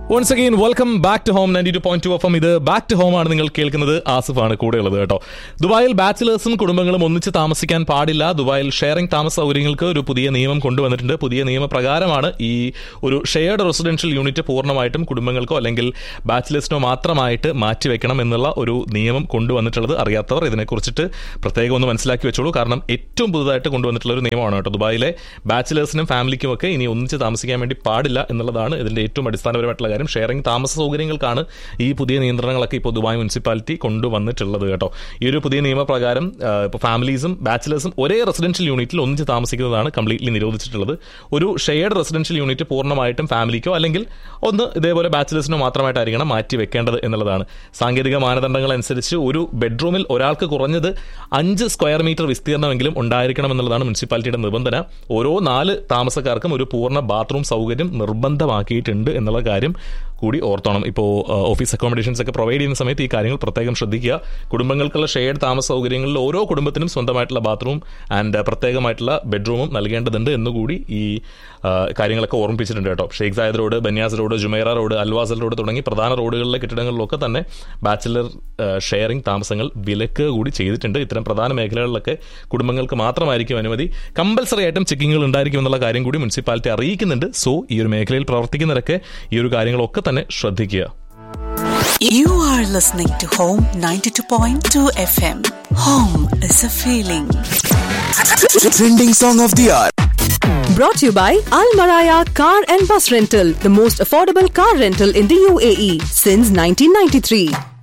Once again welcome back to home ninety two point two F ഇത് back to home ആണ് നിങ്ങൾ കേൾക്കുന്നത് ആസിഫാണ് കൂടെയുള്ളത് കേട്ടോ ദുബായിൽ ബാച്ചിലേഴ്സും കുടുംബങ്ങളും ഒന്നിച്ച് താമസിക്കാൻ പാടില്ല ദുബായിൽ ഷെയറിംഗ് താമസ സൗകര്യങ്ങൾക്ക് ഒരു പുതിയ നിയമം കൊണ്ടുവന്നിട്ടുണ്ട് പുതിയ നിയമപ്രകാരമാണ് ഈ ഒരു ഷെയർഡ് റെസിഡൻഷ്യൽ യൂണിറ്റ് പൂർണ്ണമായിട്ടും കുടുംബങ്ങൾക്കോ അല്ലെങ്കിൽ ബാച്ചിലേഴ്സിനോ മാത്രമായിട്ട് മാറ്റിവെക്കണം എന്നുള്ള ഒരു നിയമം കൊണ്ടുവന്നിട്ടുള്ളത് അറിയാത്തവർ ഇതിനെക്കുറിച്ചിട്ട് പ്രത്യേകം ഒന്ന് മനസ്സിലാക്കി വെച്ചോളൂ കാരണം ഏറ്റവും പുതുതായിട്ട് കൊണ്ടുവന്നിട്ടുള്ള ഒരു നിയമമാണ് കേട്ടോ ദുബായിലെ ബാച്ചിലേഴ്സിനും ഫാമിലിക്കും ഒക്കെ ഇനി ഒന്നിച്ച് താമസിക്കാൻ വേണ്ടി പാടില്ല എന്നുള്ളതാണ് ഇതിന്റെ ഏറ്റവും അടിസ്ഥാനപരമായിട്ടുള്ള കാര്യം ഷെയറിംഗ് താമസ സൗകര്യങ്ങൾക്കാണ് ഈ പുതിയ നിയന്ത്രണങ്ങളൊക്കെ ഇപ്പോൾ ദുബായ് മുനിസിപ്പാലിറ്റി കൊണ്ടുവന്നിട്ടുള്ളത് കേട്ടോ ഈ ഒരു പുതിയ നിയമപ്രകാരം ആ, ഇപ്പോൾ ഫാമിലീസും ബാച്ചിലേഴ്സും ഒരേ റെസിഡൻഷ്യൽ യൂണിറ്റിൽ ഒന്നിച്ച് താമസിക്കുന്നതാണ് കംപ്ലീറ്റ്ലി നിരോധിച്ചിട്ടുള്ളത് ഒരു ഷെയർഡ് റെസിഡൻഷ്യൽ യൂണിറ്റ് പൂർണ്ണമായിട്ടും ഫാമിലിക്കോ അല്ലെങ്കിൽ ഒന്ന് ഇതേപോലെ ബാച്ചിലേഴ്സിനോ മാത്രമായിട്ടായിരിക്കണം മാറ്റി വെക്കേണ്ടത് എന്നുള്ളതാണ് സാങ്കേതിക മാനദണ്ഡങ്ങൾ അനുസരിച്ച് ഒരു ബെഡ്റൂമിൽ ഒരാൾക്ക് കുറഞ്ഞത് അഞ്ച് സ്ക്വയർ മീറ്റർ വിസ്തീർണ്ണമെങ്കിലും ഉണ്ടായിരിക്കണം എന്നുള്ളതാണ് മുനിസിപ്പാലിറ്റിയുടെ നിബന്ധന ഓരോ നാല് താമസക്കാർക്കും ഒരു പൂർണ്ണ ബാത്റൂം സൗകര്യം നിർബന്ധമാക്കിയിട്ടുണ്ട് എന്നുള്ള കാര്യം കൂടി ഓർത്തോണം ഇപ്പോൾ ഓഫീസ് അക്കോമഡേഷൻസ് ഒക്കെ പ്രൊവൈഡ് ചെയ്യുന്ന സമയത്ത് ഈ കാര്യങ്ങൾ പ്രത്യേകം ശ്രദ്ധിക്കുക കുടുംബങ്ങൾക്കുള്ള ഷെയർഡ് താമസ സൗകര്യങ്ങളിൽ ഓരോ കുടുംബത്തിനും സ്വന്തമായിട്ടുള്ള ബാത്റൂം ആൻഡ് പ്രത്യേകമായിട്ടുള്ള ബെഡ്റൂമും നൽകേണ്ടതുണ്ട് എന്നുകൂടി ഈ ആ, കാര്യങ്ങളൊക്കെ ഓർമ്മിപ്പിച്ചിട്ടുണ്ട് കേട്ടോ Sheikh Zayed road Baniyas road Jumeirah road Al Wasl road തുടങ്ങി പ്രധാന റോഡുകളിലെ കെട്ടിടങ്ങളിലൊക്കെ തന്നെ ബാച്ചിലർ ഷെയറിംഗ് താമസങ്ങൾ വിലക്ക് കൂടി ചെയ്തിട്ടുണ്ട് ഇത്തരം പ്രധാന മേഖലകളിലൊക്കെ കുടുംബങ്ങൾക്ക് മാത്രമായിരിക്കും അനുമതി കമ്പൽസറി ആയിട്ടും ചെക്കിങ്ങുകൾ ഉണ്ടായിരിക്കും എന്നുള്ള കാര്യം കൂടി മുനിസിപ്പാലിറ്റി അറിയിക്കുന്നുണ്ട് സോ ഈ ഒരു മേഖലയിൽ പ്രവർത്തിക്കുന്നവരൊക്കെ ഈ ഒരു കാര്യങ്ങളൊക്കെ തന്നെ ശ്രദ്ധിക്കുക You are listening to Home 92.2 FM. Home is a feeling. Trending song of the hour. Brought to you by Al Maraya Car and Bus Rental, the most affordable car rental in the UAE since 1993.